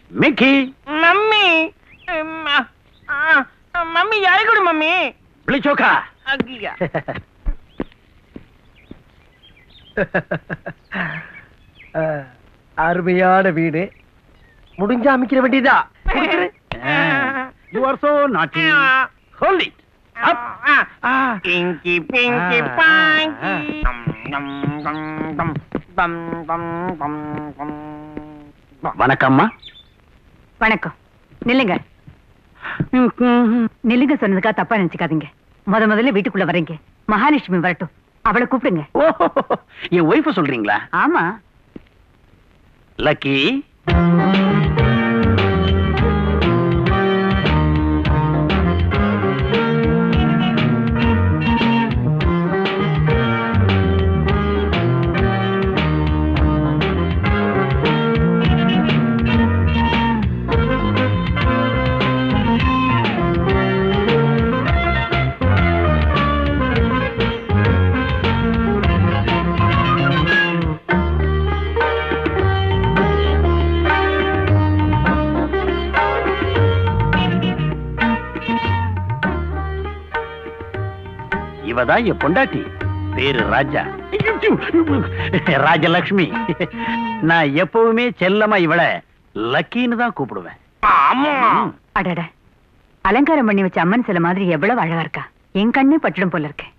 Mickey mummy ம், ஆ, ஆ, mummy யாரு mummy விழிச்சோக்கா அக்கியா அஹ், அருமையான வீடு முடிஞ்சா அமைக்கிற வேண்டியதா you are so naughty hold it up பிங்கி பிங்கி ஆ, பாங்கி ஆ. டம் டம் டம் டம் டம் டம் டம் டம் வணக்கம்மா வணக்கம் நில்லுங்க நில்லுங்க சொன்னதுக்கா தப்பா நினைச்சுக்காதீங்க முத முதல்ல வீட்டுக்குள்ள வரீங்க மகாலட்சுமி வரட்டும் அவளை கூப்பிடுங்க ஓ என் ஒய்ஃப சொல்றீங்களா ஆமா லக்கி இவதான் என் பொண்டாட்டி பேரு ராஜா ராஜலக்ஷ்மி நான் எப்பவுமே செல்லமா இவள லக்கின்னு தான் கூப்பிடுவேன் ஆமா அடட அலங்காரம் பண்ணி வச்ச அம்மன் சில மாதிரி எவ்வளவு அழகா இருக்கா என் கண்ணே பட்டுடும் போல இருக்கு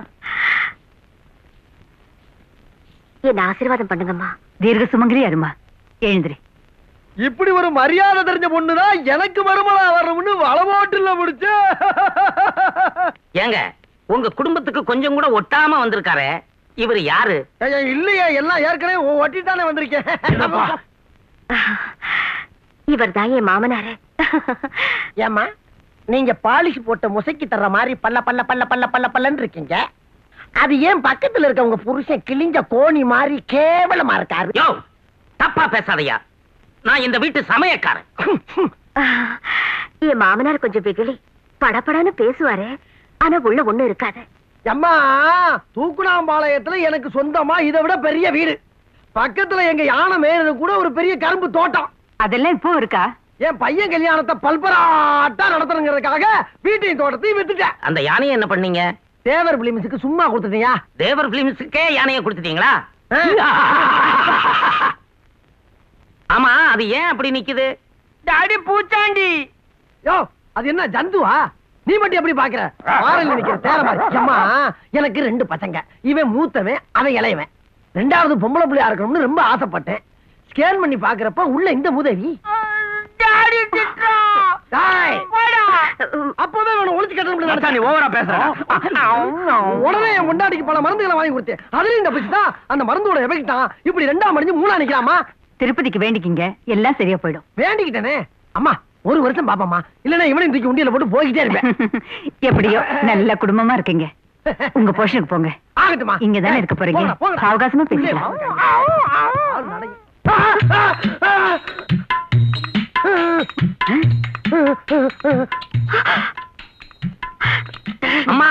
என்ன ஆசீர்வாதம் பண்ணுங்கம்மா தீர்க்க சுமங்கலி அருமா எழுந்திரி இப்படி ஒரு மரியாதை தெரிஞ்ச பொண்ணுதான் எனக்கு மருமலா வரணும்னு வளவோட்டுல முடிச்சு ஏங்க உங்க குடும்பத்துக்கு கொஞ்சம் கூட ஒட்டாம வந்திருக்காரே இவர் யாரு இல்லையே எல்லாம் ஏற்கனவே ஒட்டிட்டானே வந்திருக்கேன் இவர் தான் என் மாமனாரு ஏமா நீங்க பாலிஷ் போட்ட முசைக்கு தர்ற மாதிரி பல்ல பல்ல பல்ல பல்ல பல்ல பல்லன்னு இருக்கீங்க அது ஏன் பக்கத்துல இருக்க உங்க புருஷன் கிழிஞ்ச கோணி மாதிரி கேவலமா இருக்காரு யோ தப்பா பேசாதயா நான் இந்த வீட்டு சமயக்காரன் என் மாமனார் கொஞ்சம் வெகுளி படபடன்னு பேசுவாரு ஆனா உள்ள ஒண்ணு இருக்காது அம்மா தூக்குனாம்பாளையத்துல எனக்கு சொந்தமா இதை விட பெரிய வீடு பக்கத்துல எங்க யானை மேயறது கூட ஒரு பெரிய கரும்பு தோட்டம் அதெல்லாம் இப்போ இருக்கா என் பையன் கல்யாணத்தை பல்பராட்டா நடத்தணுங்கிறதுக்காக வீட்டையும் தோட்டத்தையும் வித்துட்டேன் அந்த யானையை என்ன பண்ணீங்க தேவர் பிலிம்ஸுக்கு சும்மா கொடுத்துட்டியா தேவர் பிலிம்ஸுக்கே யானையை கொடுத்துட்டீங்களா ஆமா அது ஏன் அப்படி நிக்குது டாடி பூச்சாண்டி யோ அது என்ன ஜந்துவா நீ மட்டும் எப்படி பாக்குற வாரல் நிக்கிற தேர மாதிரி அம்மா எனக்கு ரெண்டு பசங்க இவன் மூத்தவன் அவன் இளையவன் ரெண்டாவது பொம்பளை பிள்ளையா இருக்கணும்னு ரொம்ப ஆசைப்பட்டேன் ஸ்கேன் பண்ணி பாக்குறப்ப உள்ள இந்த உதவி டாடி திட்டுறான் டேய், போடா அப்பவே அவனை ஒளிச்சு கட்டணும் மச்சான், நீ ஓவரா பேசுற உடனே என் முண்டாடிக்கு பல மருந்துகளை வாங்கி கொடுத்தேன் அதுலயும் இந்த பிடிச்சா அந்த மருந்தோட எஃபெக்டான் இப்படி ரெண்டாம் மடிஞ்சு மூணா நிக்கலாமா திருப்பதிக்கு வேண்டிக்கிங்க எல்லாம் சரியா போயிடும் வேண்டிக்கிட்டேனே அம்மா ஒரு வருஷம் பாப்பாமா இல்லன்னா இவனையும் தூக்கி உண்டியல போட்டு போய்கிட்டே இருப்பேன் எப்படியோ நல்ல குடும்பமா இருக்கீங்க உங்க போஷனுக்கு போங்க ஆகட்டுமா இங்கதானே இருக்க போறீங்க. போங்கடா, போங்கடா. சாவகாசமா பேசிக்கலாம். ஆள் நடை. அம்மா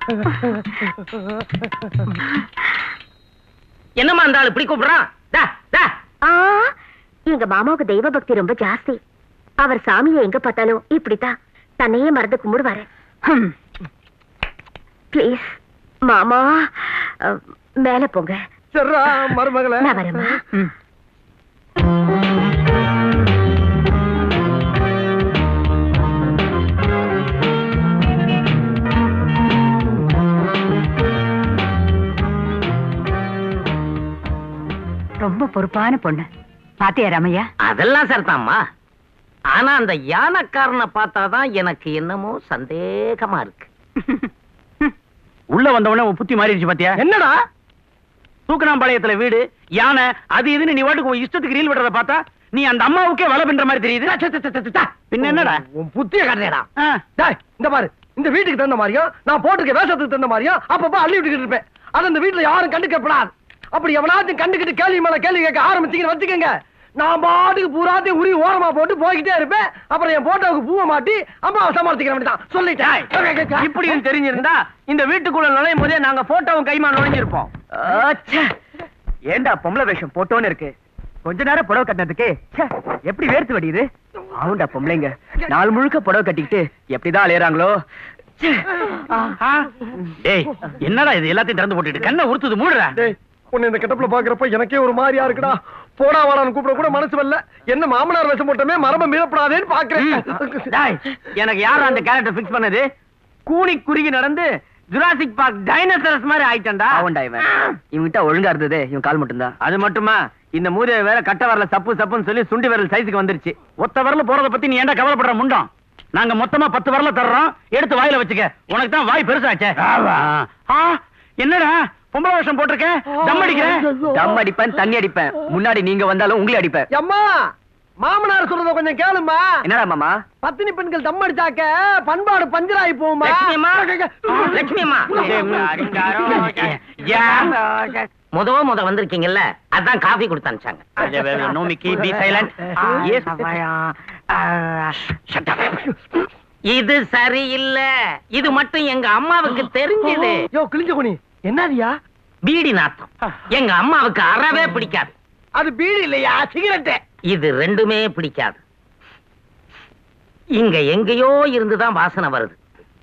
என்னம்மா அந்த ஆளு இப்படி கூப்பிடுறான் டா, டா. ஆ எங்க மாமாவுக்கு தெய்வ பக்தி ரொம்ப ஜாஸ்தி அவர் சாமியை எங்க பார்த்தாலும் இப்படித்தான் தன்னையே மறந்து கும்பிடுவாரு ஹம். ப்ளீஸ் மாமா அஹ், மேல போங்க சரிடா, மருமகளே நான் வரேம்மா ம். ரொம்ப பொறுப்பான பொண்ணு பாத்தியா ராமையா அதெல்லாம் சரிதாம்மா ஆனா அந்த யானைக்காரனை பார்த்தாதான் எனக்கு என்னமோ சந்தேகமா இருக்கு உள்ள வந்தவொடனே உன் புத்தி மாறிடுச்சு பாத்தியா என்னடா தூக்கணாம்பாளையத்துல வீடு யானை அது இதுன்னு நீ வாட்டுக்கு உன் இஷ்டத்துக்கு ரீல் விடுறத பார்த்தா நீ அந்த அம்மாவுக்கே வலை பண்ற மாதிரி தெரியுது பின்ன என்னடா உன் புத்திய காட்டுறேடா ஆ, டேய் இந்த பாரு இந்த வீட்டுக்கு தகுந்த மாதிரியும் நான் போட்டிருக்க வேஷத்துக்கு தகுந்த மாதிரியும் அப்பப்ப அள்ளி விட்டுக்கிட்டு இருப்பேன் அது இந்த வீட்டுல யாரும் கண்டுக்கப்படாது அப்படி எவனாச்சும் கண்டுக்கிட்டு கேள்வி மேல கேள்வி கேட்க ஆரம்பிச்சீங்கன்னு வச்சுக்கோங்க நான் பாட்டுக்கு பூராத்தையும் உரி ஓரமா போட்டு போய்கிட்டே இருப்பேன் அப்புறம் என் போட்டோவுக்கு பூவை மாட்டி அம்மாவை சமாளிச்சுக்கிற வேண்டியதான் சொல்லிட்டேன் இப்படியும் தெரிஞ்சிருந்தா இந்த வீட்டுக்குள்ள நுழையும் போதே நாங்க போட்டோவும் கைமா நுழைஞ்சிருப்போம் ஆச்சே. ஏண்டா பொம்பளை வேஷம் போட்டோன்னு இருக்கு கொஞ்ச நேரம் புடவை கட்டினதுக்கு ச்சே, எப்படி வேர்த்து வடியுது ஆவுண்டா பொம்பளைங்க நாள் முழுக்க புடவை கட்டிக்கிட்டு எப்படிதான் அலையறாங்களோ ச்சே. ஆ. ஏய் என்னடா இது எல்லாத்தையும் திறந்து போட்டுட்டு கண்ணை உறுத்துது மூடுறா டேய் உன்னை இந்த கெட்டப்ல பாக்குறப்ப எனக்கே ஒரு மாதிரியா இருக்குடா போடா வாடான்னு கூப்பிட கூட மனசு வரல என்ன மாமனார் வேஷம் போட்டமே மரபம் மீறப்படாதேன்னு பாக்குறேன் டேய், எனக்கு யாரும் அந்த கேரக்டர் ஃபிக்ஸ் பண்ணது கூனி குறுகி நடந்து ஜுராசிக் பார்க் டைனோசரஸ் மாதிரி ஆயிட்டேன்டா அவன்டா இவன் இவன்கிட்ட ஒழுங்கா இருந்தது இவன் கால் மட்டும்தான் அது மட்டுமா இந்த மூதேவி வேற கட்ட வரல சப்பு சப்புன்னு சொல்லி சுண்டி விரல் சைஸுக்கு வந்துருச்சு ஒத்த வரல போறத பத்தி நீ ஏன்டா கவலைப்படுற முண்டம் நாங்க மொத்தமா பத்து வரல தர்றோம் எடுத்து வாயில வச்சுக்க உனக்கு தான் வாய் பெருசாச்சே ஆ, என்னடா பொம்பளை வேஷம் போட்டிருக்க தம் அடிக்கிறேன் தம் அடிப்பேன் தண்ணி அடிப்பேன் முன்னாடி நீங்க வந்தாலும் உங்களை அடிப்பேன் அம்மா மாமனார் சொல்றத கொஞ்சம் கேளுமா என்னடா மாமா பத்தினி பெண்கள் தம் அடிச்சாக்க பண்பாடு பஞ்சராயி போகுமா லட்சுமி அம்மா லட்சுமி அம்மா முத முத வந்திருக்கீங்கல்ல அதான் காஃபி கொடுத்து அனுப்பிச்சாங்க நோமிக்கி பி சைலண்ட் இது சரியில்லை இது மட்டும் எங்க அம்மாவுக்கு தெரிஞ்சது யோ கிழிஞ்ச குனி என்னதியா பீடி நாத்தம் எங்க அம்மாவுக்கு அறவே பிடிக்காது அது பீடி இல்லையா சிகரெட் இது ரெண்டுமே பிடிக்காது இங்க எங்கேயோ இருந்துதான் வாசனை வருது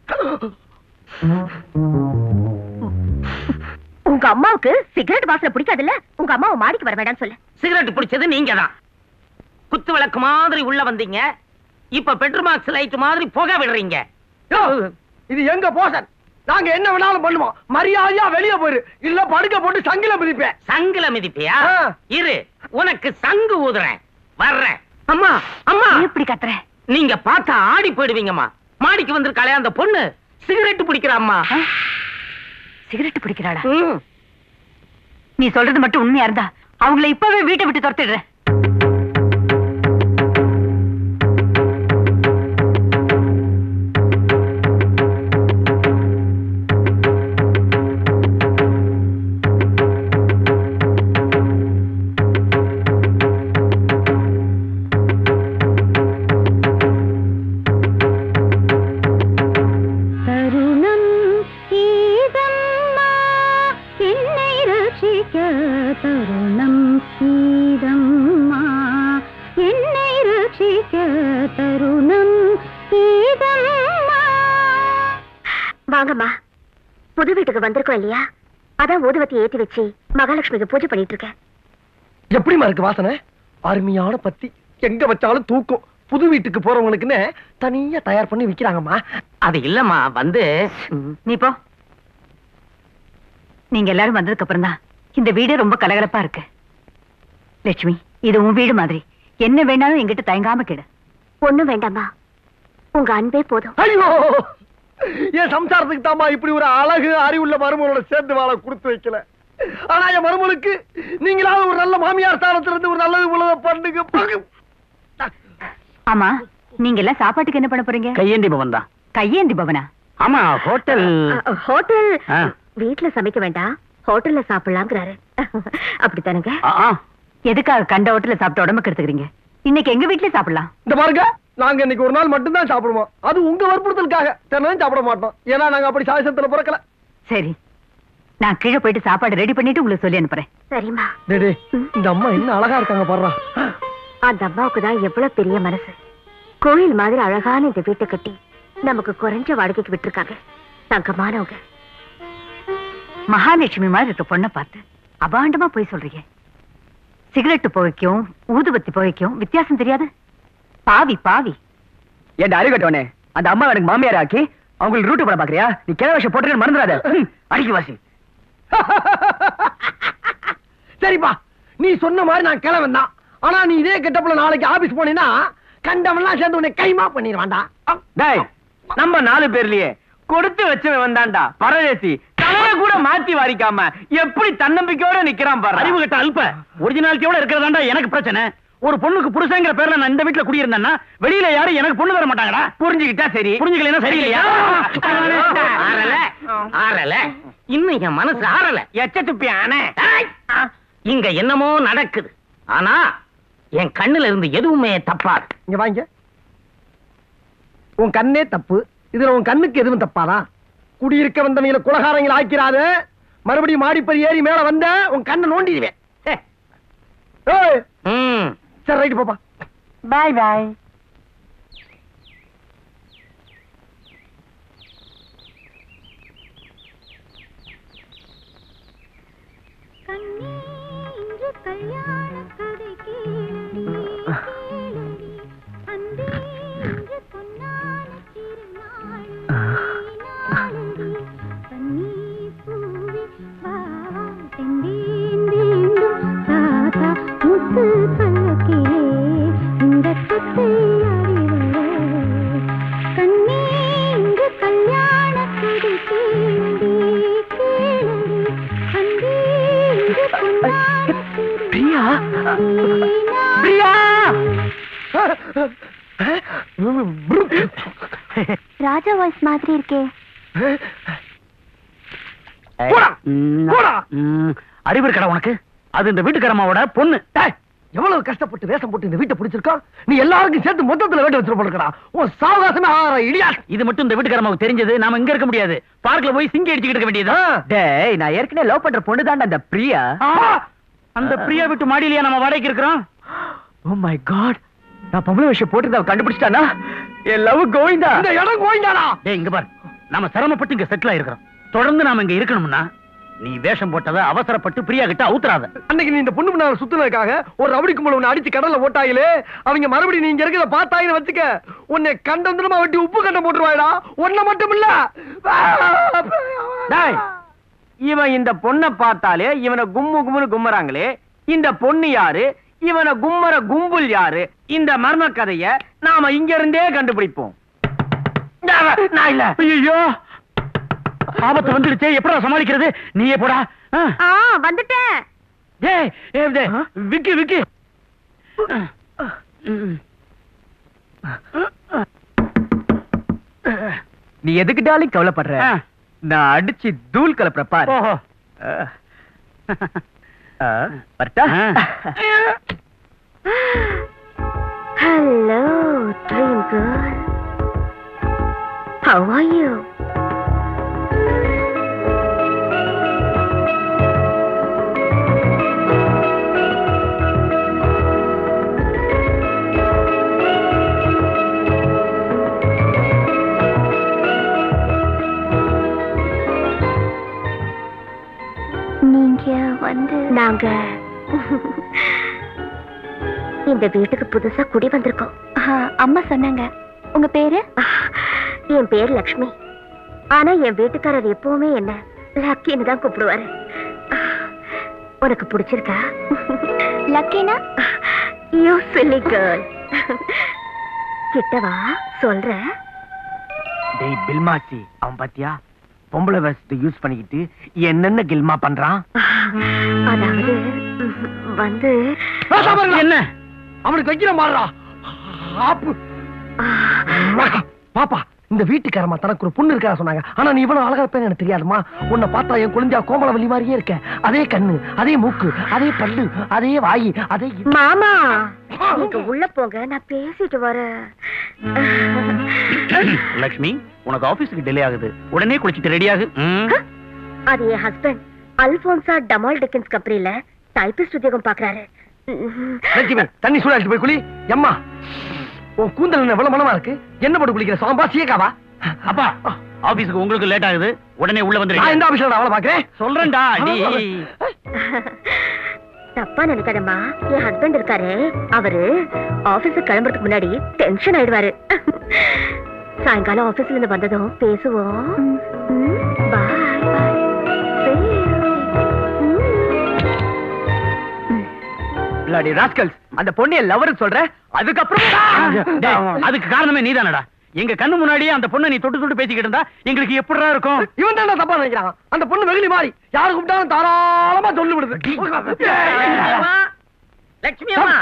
உங்க அம்மாவுக்கு சிகரெட் வாசனை பிடிக்காதுல்ல உங்க அம்மாவை மாடிக்கு வர வேண்டாம்னு சொல்லு சிகரெட் பிடிச்சது நீங்க தான் குத்து விளக்கு மாதிரி உள்ள வந்தீங்க இப்ப பெட்ரோமாக்ஸ் லைட் மாதிரி புகை விடுறீங்க யோ, இது எங்க போசன் நாங்க என்ன வேணாலும் பண்ணுவோம் மரியாதையா வெளிய போயிரு இல்ல படுக்க போட்டு சங்கில மிதிப்பேன் சங்குல மிதிப்பியா ஆ. இரு உனக்கு சங்கு ஊதுறேன் வர்றேன் அம்மா அம்மா இப்படி கத்துற நீங்க பார்த்தா ஆடி போயிடுவீங்கம்மா மாடிக்கு வந்திருக்காளே அந்த பொண்ணு சிகரெட் பிடிக்கிற அம்மா சிகரெட் பிடிக்கிறாளா ம். நீ சொல்றது மட்டும் உண்மையா இருந்தா அவங்கள இப்பவே வீட்டை விட்டு துரத்திடுறேன் தருணம் ஈதம்மா என்னை ரட்சிக்க தருணம் ஈதம்மா என்னை ரட்சிக்க தருணம் ஈதம்மா வாங்கம்மா புது வீட்டுக்கு வந்திருக்கோம் இல்லையா அதான் ஊதுவத்தி ஏத்தி வச்சு மகாலட்சுமிக்கு பூஜை பண்ணிட்டு இருக்கேன் எப்படிமா இருக்கு வாசனை அருமையான பத்தி எங்க வச்சாலும் தூக்கும் புது வீட்டுக்கு போறவங்களுக்குன்னு தனியா தயார் பண்ணி விக்கிறாங்கம்மா அது இல்லம்மா வந்து ம். நீ போ நீங்க எல்லாரும் வந்ததுக்கு அப்புறம் தான் இந்த வீடு ரொம்ப கலகலப்பா இருக்கு லட்சுமி இது உன் வீடு மாதிரி என்ன வேணாலும் என்கிட்ட தயங்காம கேடு ஒண்ணும் வேண்டாம்மா உங்க அன்பே போதும் ஐயோ என் சம்சாரத்துக்கு தாமா இப்படி ஒரு அழகு அறிவுள்ள மருமகளோட சேர்ந்து வாழ கொடுத்து வைக்கல ஆனா என் மருமகளுக்கு நீங்களாவது ஒரு நல்ல மாமியார் ஸ்தானத்துல இருந்து ஒரு நல்லது உலக பண்ணுங்க பகு- ஆமா நீங்க எல்லாம் சாப்பாட்டுக்கு என்ன பண்ண போறீங்க கையேந்தி பவன் தான் கையேந்தி பவனா ஆமா ஹோட்டல் அ, ஹோட்டல் ஆ. வீட்ல சமைக்க வேண்டாம் ஹோட்டல்ல சாப்பிடலாங்கிறாரு அப்படித்தானுங்க ஆ, ஆ. எதுக்காக கண்ட ஹோட்டல்ல சாப்பிட்டு உடம்புக்கு எடுத்துக்கிறீங்க இன்னைக்கு எங்க வீட்லயே சாப்பிடலாம் இந்த பாருங்க நாங்க இன்னைக்கு ஒரு நாள் மட்டும்தான் சாப்பிடுவோம் அது உங்க வற்புறுத்தலுக்காக தினம் சாப்பிட மாட்டோம் ஏன்னா நாங்க அப்படி சாயசத்துல பிறக்கல சரி நான் கீழே போயிட்டு சாப்பாடு ரெடி பண்ணிட்டு உங்களுக்கு சொல்லி அனுப்புறேன் சரிம்மா டேய், டேய், இந்த அம்மா என்ன அழகா இருக்காங்க பாடுறா அந்த அம்மாவுக்கு தான் எவ்வளவு பெரிய மனசு கோயில் மாதிரி அழகான இந்த வீட்டை கட்டி நமக்கு குறைஞ்ச வாடகைக்கு விட்டுருக்காங்க தங்கமானவங்க மகாலட்சுமி மாதிரி இருக்க பொண்ணை பார்த்து அபாண்டமா போய் சொல்றீங்க சிகரெட் புகைக்கும் ஊதுபத்தி புகைக்கும் வித்தியாசம் தெரியாது பாவி பாவி ஏன்டா அறிகட்டவனே அந்த அம்மா எனக்கு மாமியார் ஆக்கி அவங்களுக்கு ரூட்டு போட பாக்குறியா நீ கிழ வருஷம் போட்டுக்க மறந்துடாத ம், அடிக்கு வாசி சரிப்பா நீ சொன்ன மாதிரி நான் கிளவன் தான் ஆனா நீ இதே கெட்டப்புல நாளைக்கு ஆபீஸ் போனீங்கன்னா கண்டவன்லாம் சேர்ந்து உன்னை கைமா பண்ணிடுவான்டா டேய் நம்ம நாலு பேர்லயே கொடுத்து வச்சவன் வந்தான்டா பரதேசி தலையை கூட மாத்தி வாரிக்காம எப்படி தன்னம்பிக்கையோட நிக்கிறான் பாரு அறிவு கட்ட அல்ப ஒரிஜினாலிட்டியோட இருக்கிறதாண்டா எனக்கு பிரச்சனை ஒரு பொண்ணுக்கு புருஷங்கிற பேர்ல நான் இந்த வீட்டுல குடியிருந்தேன்னா வெளியில யாரும் எனக்கு பொண்ணு தர மாட்டாங்கடா புரிஞ்சுக்கிட்டா சரி புரிஞ்சுக்கலைன்னா சரியில்லையா ஆறல ஆறல இன்னும் என் மனசு ஆறல எச்ச துப்பியானே ஏய்! இங்க என்னமோ நடக்குது ஆனா என் கண்ணுல இருந்து எதுவுமே தப்பாது இங்க வாங்க உன் கண்ணே தப்பு இதுல உன் கண்ணுக்கு எதுவும் தப்பாதா குடியிருக்க வந்தவங்கள குலகாரங்களை ஆக்கிறாத மறுபடியும் மாடிப்படி ஏறி மேல வந்த உன் கண்ணை நோண்டிடுவேன் ஹே. ஏய், ம். சரி ரைட்டு பாப்பா bye bye Priya Priya Raja voice மாதிரி இருக்கே போடா போடா அறிவு இருக்கடா உனக்கு அது இந்த வீட்டுக்காரம்மாவோட பொண்ணு டேய், எவ்வளவு கஷ்டப்பட்டு வேஷம் போட்டு இந்த வீட்டை பிடிச்சிருக்கோம் நீ எல்லாருக்கும் சேர்த்து மொத்தத்துல வேண்ட வச்சிருப்பா இருக்கடா உன் சாவகாசமே ஆற இடியா இது மட்டும் இந்த வீட்டுக்காரம்மாவுக்கு தெரிஞ்சது நாம இங்க இருக்க முடியாது பார்க்ல போய் சிங்கி அடிச்சுக்கிட்டு இருக்க வேண்டியது டேய் நான் ஏற்கனவே லவ் பண்ற பொண்ணு தான்டா அந்த பிரியா அந்த பிரியா விட்டு மாடியிலேயே நம்ம வாடகைக்கு இருக்கிறோம் ஓ மை காட் நான் பொம்பளை விஷயம் போட்டு கண்டுபிடிச்சிட்டானா என் லவ் கோவிந்தா இந்த இடம் கோயிந்தாடா டேய் இங்க பாரு நாம சிரமப்பட்டு இங்க செட்டில் ஆயிருக்கிறோம் தொடர்ந்து நாம இங்க இருக்கணும்னா நீ வேஷம் போட்டத அவசரப்பட்டு பிரியா கிட்ட அவுத்துறாத அன்னைக்கு நீ இந்த பொண்ணு முன்னால சுத்துனதுக்காக ஒரு ரவுடி கும்பல உன்னை அடிச்சு கடல்ல போட்டாங்களே அவங்க மறுபடியும் நீ இங்க இருக்கிறத பார்த்தாங்கன்னு வச்சுக்க உன்னை கண்டந்திரமா வெட்டி உப்பு கண்டம் போட்டுருவாடா ஒன்ன மட்டும் இல்ல டேய் இவன் இந்த பொண்ணை பார்த்தாலே இவனை கும்மு கும்முன்னு கும்மறாங்களே இந்த பொண்ணு யாரு இவனை கும்மற கும்பல் யாரு இந்த மர்ம கதைய நாம இங்க இருந்தே கண்டுபிடிப்போம் நான் இல்ல ஐயோ ஆபத்து வந்துடுச்சே எப்படா சமாளிக்கிறது நீயே போடா ஆ. ஆ வந்துட்டேன் ஏய் ஏய், டேய், விக்கி விக்கி நீ எதுக்கு டாலிங் கவலைப்படுற ஆ. நான் அடிச்சு தூள் கலப்புற பாரு ஓஹோ ஆ, வரட்டா hello dream girl how are you நீங்க வந்து நாங்க இந்த வீட்டுக்கு புதுசா குடி வந்திருக்கோம் அம்மா சொன்னாங்க உங்க பேரு என் பேர் லக்ஷ்மி ஆனா என் வீட்டுக்காரர் எப்பவுமே என்ன லக்கின்னு தான் கூப்பிடுவாரு உனக்கு பிடிச்சிருக்கா லக்கினா யூ சில்லி கேர்ள் கிட்டவா சொல்றேன் டேய் பில்மாசி அவன் பாத்தியா பொம்பளை வேஷத்தை யூஸ் பண்ணிக்கிட்டு என்னென்ன கில்மா பண்றான் அதாவது வந்து என்ன அவனுக்கு வைக்கிற மாறுறா ஆப்பு பாப்பா இந்த வீட்டுக்காரமா தனக்கு ஒரு பொண்ணு இருக்கா சொன்னாங்க ஆனா நீ இவ்வளவு அழகா இருப்பேன்னு எனக்கு தெரியாதுமா உன்னை பார்த்தா என் குழந்தையா கோமலவல்லி மாதிரியே இருக்க அதே கண்ணு அதே மூக்கு அதே பல்லு அதே வாய் அதே இ- மாமா நீங்க உள்ள போங்க நான் பேசிட்டு வரேன் லக்ஷ்மி உனக்கு ஆபீஸ்க்கு டிலே ஆகுது உடனே குளிச்சிட்டு ரெடி ஆகு ம். அது என் ஹஸ்பண்ட் அல்போன்சா டமால் டிக்கன்ஸ் கம்பெனில டைபிஸ்ட் உத்தியோகம் பாக்குறாரு லட்சுமி தண்ணி சூடாச்சு போய் குளி எம்மா உன் கூந்தல் என்ன எவ்வளவு மனமா இருக்கு என்ன போட்டு குளிக்கிற சாம்பா சீக்காவா அப்பா ஆபீஸ்க்கு உங்களுக்கு லேட் ஆகுது உடனே உள்ள நான் வந்துருங்க எந்த ஆபீஸ்ல அவளை பாக்குறேன் சொல்றேன்டா அடி தப்பா நினைக்காதம்மா என் ஹஸ்பண்ட் இருக்காரு அவரு ஆபீஸுக்கு கிளம்புறதுக்கு முன்னாடி டென்ஷன் ஆயிடுவாரு சாயங்காலம் ஆபீஸ்ல இருந்து வந்ததும் பேசுவோம் பாய் பிளாடி ராஸ்கல்ஸ் அந்த பொண்ணிய லவர் சொல்ற அதுக்கப்புறம் டேய், அதுக்கு காரணமே நீதானடா எங்க கண்ணு முன்னாடியே அந்த பொண்ணை நீ தொட்டு தொட்டு பேசிக்கிட்டு இருந்தா எங்களுக்கு எப்படிடா இருக்கும் இவன் தான் தப்பா நினைக்கிறான் அந்த பொண்ணு வெகுளி மாறி யாரு கூப்பிட்டாலும் தாராளமா சொல்லி விடுது லட்சுமி அம்மா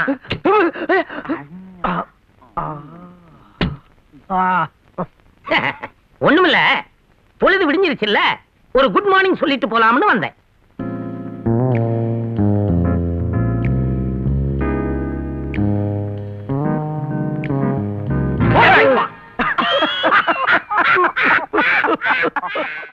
ஒண்ணுமில்ல பொழுது விடிஞ்சிருச்சுல்ல ஒரு குட் மார்னிங் சொல்லிட்டு போலாம்னு வந்தேன் ஆ